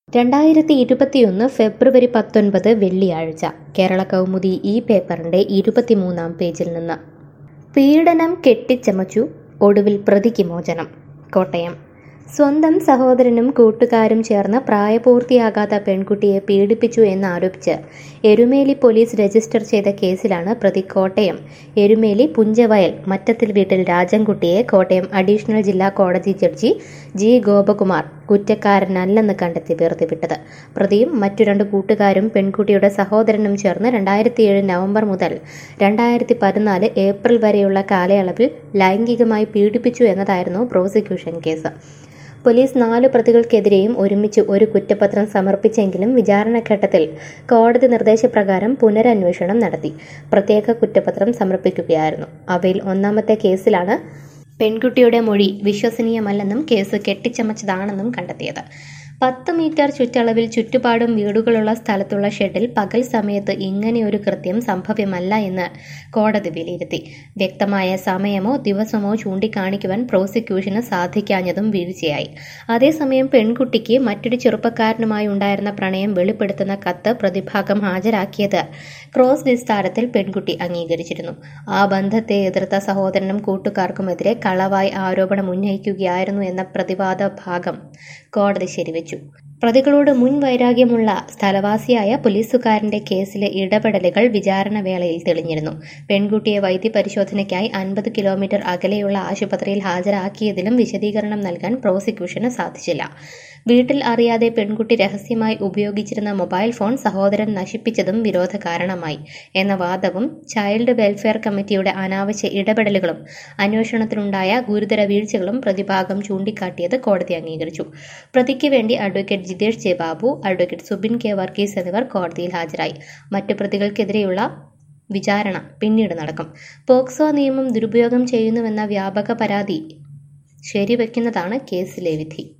രണ്ടായിരത്തി ഇരുപത്തിയൊന്ന് ഫെബ്രുവരി പത്തൊൻപത് വെള്ളിയാഴ്ച കേരള കൗമുദി ഈ പേപ്പറിന്റെ ഇരുപത്തിമൂന്നാം പേജിൽ നിന്ന് പീഡനം കെട്ടിച്ചമച്ചു ഒടുവിൽ പ്രതിക്ക് മോചനം കോട്ടയം സ്വന്തം സഹോദരനും കൂട്ടുകാരും ചേർന്ന് പ്രായപൂർത്തിയാകാത്ത പെൺകുട്ടിയെ പീഡിപ്പിച്ചു എന്നാരോപിച്ച് എരുമേലി പോലീസ് രജിസ്റ്റർ ചെയ്ത കേസിലാണ് പ്രതി കോട്ടയം എരുമേലി പുഞ്ചവയൽ മറ്റത്തിൽ വീട്ടിൽ രാജൻകുട്ടിയെ കോട്ടയം അഡീഷണൽ ജില്ലാ കോടതി ജഡ്ജി ജി ഗോപകുമാർ കുറ്റക്കാരനല്ലെന്ന് കണ്ടെത്തി വെറുതെ വിട്ടത് പ്രതിയും മറ്റു രണ്ട് കൂട്ടുകാരും പെൺകുട്ടിയുടെ സഹോദരനും ചേർന്ന് രണ്ടായിരത്തി ഏഴ് നവംബർ മുതൽ രണ്ടായിരത്തി പതിനാല് ഏപ്രിൽ വരെയുള്ള കാലയളവിൽ ലൈംഗികമായി പീഡിപ്പിച്ചു എന്നതായിരുന്നു പ്രോസിക്യൂഷൻ കേസ് പോലീസ് നാല് പ്രതികൾക്കെതിരെയും ഒരുമിച്ച് ഒരു കുറ്റപത്രം സമർപ്പിച്ചെങ്കിലും വിചാരണഘട്ടത്തിൽ കോടതി നിർദ്ദേശപ്രകാരം പുനരന്വേഷണം നടത്തി പ്രത്യേക കുറ്റപത്രം സമർപ്പിക്കുകയായിരുന്നു അവയിൽ ഒന്നാമത്തെ കേസിലാണ് പെൺകുട്ടിയുടെ മൊഴി വിശ്വസനീയമല്ലെന്നും കേസ് കെട്ടിച്ചമച്ചതാണെന്നും കണ്ടെത്തിയത് പത്ത് മീറ്റർ ചുറ്റളവിൽ ചുറ്റുപാടും വീടുകളുള്ള സ്ഥലത്തുള്ള ഷെഡിൽ പകൽ സമയത്ത് ഇങ്ങനെയൊരു കൃത്യം സംഭവ്യമല്ല എന്ന് കോടതി വിലയിരുത്തി വ്യക്തമായ സമയമോ ദിവസമോ ചൂണ്ടിക്കാണിക്കുവാൻ പ്രോസിക്യൂഷന് സാധിക്കാഞ്ഞതും വീഴ്ചയായി അതേസമയം പെൺകുട്ടിക്ക് മറ്റൊരു ചെറുപ്പക്കാരനുമായി ഉണ്ടായിരുന്ന പ്രണയം വെളിപ്പെടുത്തുന്ന കത്ത് പ്രതിഭാഗം ഹാജരാക്കിയത് ക്രോസ് വിസ്താരത്തിൽ പെൺകുട്ടി അംഗീകരിച്ചിരുന്നു ആ ബന്ധത്തെ എതിർത്ത സഹോദരനും കൂട്ടുകാർക്കുമെതിരെ കളവായി ആരോപണം ഉന്നയിക്കുകയായിരുന്നു എന്ന പ്രതിവാദ ഭാഗം കോടതി ശരിവെച്ചു പ്രതികളോട് മുൻ വൈരാഗ്യമുള്ള സ്ഥലവാസിയായ പോലീസുകാരന്റെ കേസിലെ ഇടപെടലുകൾ വിചാരണ വേളയിൽ തെളിഞ്ഞിരുന്നു പെൺകുട്ടിയെ വൈദ്യപരിശോധനയ്ക്കായി അൻപത് കിലോമീറ്റർ അകലെയുള്ള ആശുപത്രിയിൽ ഹാജരാക്കിയതിലും വിശദീകരണം നൽകാൻ പ്രോസിക്യൂഷന് സാധിച്ചില്ല വീട്ടിൽ അറിയാതെ പെൺകുട്ടി രഹസ്യമായി ഉപയോഗിച്ചിരുന്ന മൊബൈൽ ഫോൺ സഹോദരൻ നശിപ്പിച്ചതും വിരോധ കാരണമായി എന്ന വാദവും ചൈൽഡ് വെൽഫെയർ കമ്മിറ്റിയുടെ അനാവശ്യ ഇടപെടലുകളും അന്വേഷണത്തിലുണ്ടായ ഗുരുതര വീഴ്ചകളും പ്രതിഭാഗം ചൂണ്ടിക്കാട്ടിയത് കോടതി അംഗീകരിച്ചു പ്രതിക്ക് വേണ്ടി advocate Jithesh J Babu advocate Subin K Varghese എന്നിവർ കോടതിയിൽ ഹാജരായി മറ്റു പ്രതികൾക്കെതിരെയുള്ള വിചാരണ പിന്നീട് നടക്കും പോക്സോ നിയമം ദുരുപയോഗം ചെയ്യുന്നുവെന്ന വ്യാപക പരാതി ശരിവെക്കുന്നതാണ് കേസിലെ വിധി